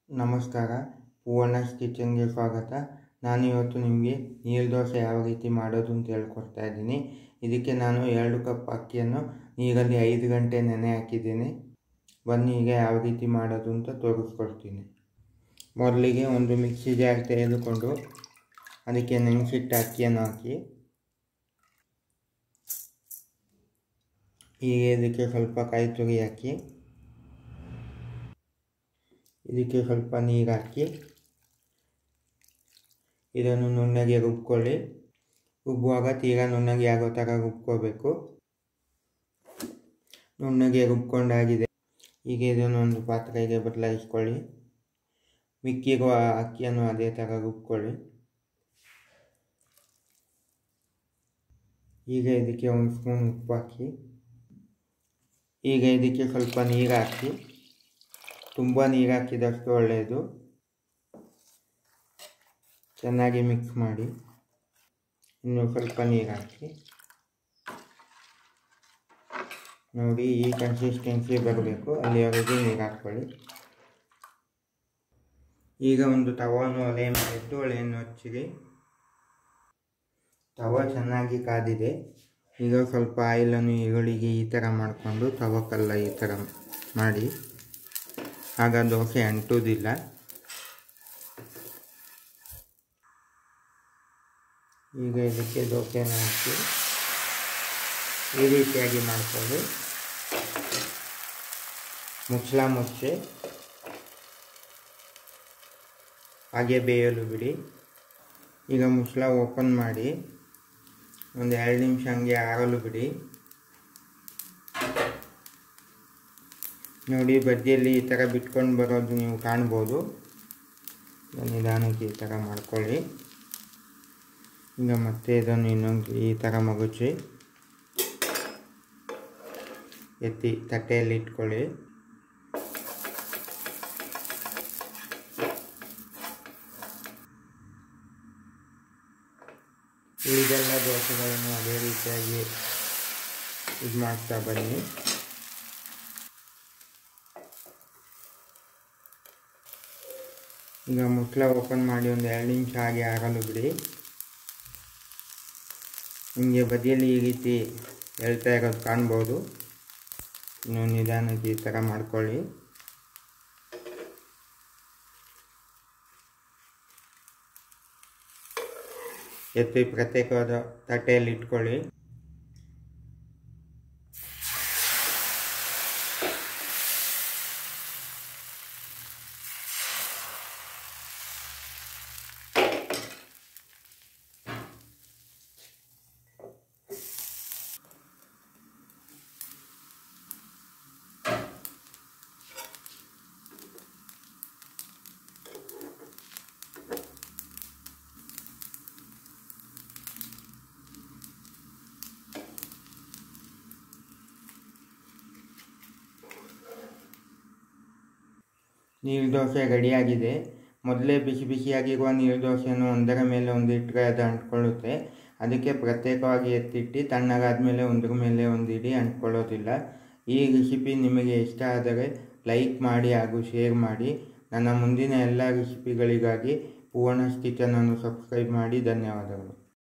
ನಮಸ್ಕಾರ ಪೂರ್ಣಸ್ ಕಿಚನ್ಗೆ ಸ್ವಾಗತ ನಾನು ಇವತ್ತು ನಿಮಗೆ ನೀರು ದೋಸೆ ಯಾವ ರೀತಿ ಮಾಡೋದು ಅಂತ ಹೇಳ್ಕೊಡ್ತಾ ಇದ್ದೀನಿ ಇದಕ್ಕೆ ನಾನು ಎರಡು ಕಪ್ ಅಕ್ಕಿಯನ್ನು ನೀರಲ್ಲಿ ಐದು ಗಂಟೆ ನೆನೆ ಹಾಕಿದ್ದೀನಿ ಬನ್ನಿ ಈಗ ಯಾವ ರೀತಿ ಮಾಡೋದು ಅಂತ ತೋರಿಸ್ಕೊಡ್ತೀನಿ ಮೊದಲಿಗೆ ಒಂದು ಮಿಕ್ಸಿ ಜಾರ್ ತೆಗೆದುಕೊಂಡು ಅದಕ್ಕೆ ನೆನೆಸಿಟ್ಟ ಅಕ್ಕಿಯನ್ನು ಹಾಕಿ ಹೀಗೆ ಇದಕ್ಕೆ ಸ್ವಲ್ಪ ಕಾಯಿ ತುರಿ ಹಾಕಿ ಇದಕ್ಕೆ ಸ್ವಲ್ಪ ನೀರು ಹಾಕಿ ಇದನ್ನು ನುಣ್ಣಗೆ ರುಬ್ಕೊಳ್ಳಿ ರುಬ್ಬುವಾಗ ತೀರಾ ನುಣ್ಣಗೆ ಆಗೋ ಥರ ರುಬ್ಕೋಬೇಕು ನುಣ್ಣಗೆ ರುಬ್ಕೊಂಡಾಗಿದೆ ಈಗ ಇದನ್ನು ಒಂದು ಪಾತ್ರೆಗೆ ಬದಲಾಯಿಸ್ಕೊಳ್ಳಿ ಮಿಕ್ಕಿರುವ ಅಕ್ಕಿಯನ್ನು ಅದೇ ಥರ ರುಬ್ಕೊಳ್ಳಿ ಈಗ ಇದಕ್ಕೆ ಒಂದು ಸ್ಪೂನ್ ಉಪ್ಪು ಹಾಕಿ ಈಗ ಇದಕ್ಕೆ ಸ್ವಲ್ಪ ನೀರು ಹಾಕಿ ತುಂಬ ನೀರು ಹಾಕಿದಷ್ಟು ಒಳ್ಳೆಯದು ಚೆನ್ನಾಗಿ ಮಿಕ್ಸ್ ಮಾಡಿ ಇನ್ನು ಸ್ವಲ್ಪ ನೀರು ಹಾಕಿ ನೋಡಿ ಈ ಕನ್ಸಿಸ್ಟೆನ್ಸಿ ಬರಬೇಕು ಅಲ್ಲಿವರೆಗೆ ನೀರು ಹಾಕ್ಕೊಳ್ಳಿ ಈಗ ಒಂದು ತವನ್ನು ಒಲೆ ಮೇಲಿಟ್ಟು ಒಲೆಯನ್ನು ಹಚ್ಚಿರಿ ತವ ಚೆನ್ನಾಗಿ ಕಾದಿದೆ ಈಗ ಸ್ವಲ್ಪ ಆಯಿಲನ್ನು ಈರುಳ್ಳಿಗೆ ಈ ಥರ ಮಾಡಿಕೊಂಡು ತವಕಲ್ಲ ಈ ಥರ ಮಾಡಿ ಆಗ ದೋಸೆ ಅಂಟುವುದಿಲ್ಲ ಈಗ ಇದಕ್ಕೆ ದೋಸೆನ ಹಾಕಿ ಈ ರೀತಿಯಾಗಿ ಮಾಡ್ಕೊಳ್ಳಿ ಮುಚ್ಚಳ ಮುಚ್ಚಿ ಹಾಗೆ ಬೇಯಲು ಬಿಡಿ ಈಗ ಮುಚ್ಚಳ ಓಪನ್ ಮಾಡಿ ಒಂದು ಎರಡು ನಿಮಿಷ ಹಂಗೆ ಆರಲು ಬಿಡಿ ನೋಡಿ ಬದಿಯಲ್ಲಿ ಈ ಥರ ಬಿಟ್ಕೊಂಡು ಬರೋದು ನೀವು ಕಾಣ್ಬೋದು ನಿಧಾನಕ್ಕೆ ಈ ಥರ ಮಾಡ್ಕೊಳ್ಳಿ ಈಗ ಮತ್ತೆ ಇದನ್ನು ಇನ್ನೊಂದು ಈ ಥರ ಮಗುಚಿ ಎತ್ತಿ ತಟ್ಟೆಯಲ್ಲಿ ಇಟ್ಕೊಳ್ಳಿ ಉಳಿದೆಲ್ಲ ದೋಸೆಗಳನ್ನು ಅದೇ ರೀತಿಯಾಗಿ ಇದು ಮಾಡ್ತಾ ಬನ್ನಿ ಈಗ ಮುಚ್ಚಳ ಓಪನ್ ಮಾಡಿ ಒಂದು ಎರಡು ನಿಮಿಷ ಹಾಗೆ ಆಗಲು ಬಿಡಿ ನಿಮಗೆ ಬದಿಯಲ್ಲಿ ಈ ರೀತಿ ಹೇಳ್ತಾ ಇರೋದು ಕಾಣ್ಬೋದು ಇನ್ನು ನಿಧಾನಕ್ಕೆ ಈ ಥರ ಮಾಡ್ಕೊಳ್ಳಿ ಎತ್ತಿ ಪ್ರತ್ಯೇಕವಾದ ತಟ್ಟೆಯಲ್ಲಿ ಇಟ್ಕೊಳ್ಳಿ ನೀರು ದೋಸೆ ರೆಡಿಯಾಗಿದೆ ಮೊದಲೇ ಬಿಸಿ ಬಿಸಿಯಾಗಿರುವ ನೀರು ದೋಸೆಯನ್ನು ಒಂದರ ಮೇಲೆ ಒಂದು ಇಟ್ಟರೆ ಅದು ಅಂಟ್ಕೊಳ್ಳುತ್ತೆ ಅದಕ್ಕೆ ಪ್ರತ್ಯೇಕವಾಗಿ ಎತ್ತಿಟ್ಟು ತಣ್ಣಗಾದ ಮೇಲೆ ಒಂದರ ಮೇಲೆ ಒಂದು ಇಡಿ ಅಂಟ್ಕೊಳ್ಳೋದಿಲ್ಲ ಈ ರೆಸಿಪಿ ನಿಮಗೆ ಇಷ್ಟ ಆದರೆ ಲೈಕ್ ಮಾಡಿ ಹಾಗೂ ಶೇರ್ ಮಾಡಿ ನನ್ನ ಮುಂದಿನ ಎಲ್ಲ ರೆಸಿಪಿಗಳಿಗಾಗಿ ಪೂರ್ಣಸ್ ಕಿಚನನ್ನು ಸಬ್ಸ್ಕ್ರೈಬ್ ಮಾಡಿ ಧನ್ಯವಾದಗಳು